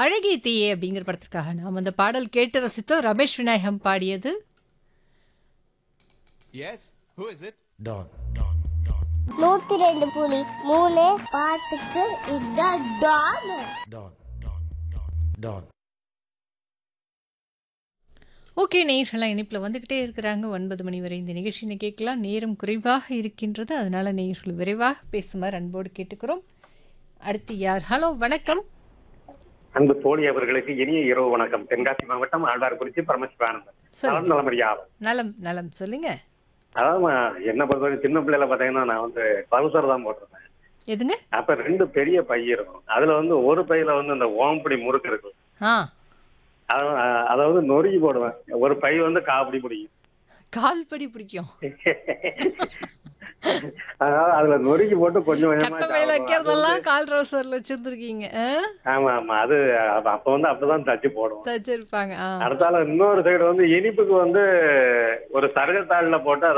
அழகிய தீயே அப்படிங்கிற படத்திற்காக நாம் அந்த பாடல் கேட்டு ரசித்தோம் ரமேஷ் விநாயகம் பாடியது Yes? Who is it? Don. நூத்தி ரெண்டு புலி மூணு பாட்டுக்கு இதான் டான் Don. Don. ஓகே நேயர்களாக இணைப்பில் வந்துக்கிட்டே இருக்கிறாங்க ஒன்பது மணி வரை இந்த நிகழ்ச்சியை கேட்கலாம் நேரம் குறைவாக இருக்கின்றது அதனால நேயர்கள் விரைவாக பேசுமாறு அன்போடு கேட்டுக்கிறோம் அடுத்து யார் ஹலோ வணக்கம் அன்பு தோழி அவர்களுக்கு இனிய இரவு வணக்கம் தென்காசி மாவட்டம் ஆழ்வார்குறிச்சி பரமசிவானந்தன் சொல்லுங்க. நலம் நலமறியாகும் நலம் நலம் சொல்லுங்க அதாவது என்ன பொறுத்தவரை சின்ன பிள்ளைல பாத்தீங்கன்னா நான் வந்து பல்சர் தான் போட்டிருந்தேன் எதுங்க அப்ப ரெண்டு பெரிய பை இருக்கும் அதுல வந்து ஒரு பையில வந்து இந்த ஓம்படி முறுக்கு இருக்கும் ஆ அத- அதாவது நொறுக்கி போடுவேன் ஒரு பை வந்து காப்படி பிடிக்கும் கால்படி பிடிக்கும் அதாவது அதுல நொறுக்கி போட்டு கொஞ்சம் கொஞ்சமா கட்ட மேல சாப்பிடுவேன். அது வைக்கிறதெல்லாம் வந்து- கால் ரோசர்ல வச்சிருந்துருக்கீங்க ஆ? ஆமா ஆமா அது அப்ப அப்ப வந்து அப்படிதான் தச்சு போடுவோம் தச்சிருப்பாங்க ஆ அடுத்தால இன்னொரு சைடு வந்து இனிப்புக்கு வந்து ஒரு சருகத்தாள்ல போட்டு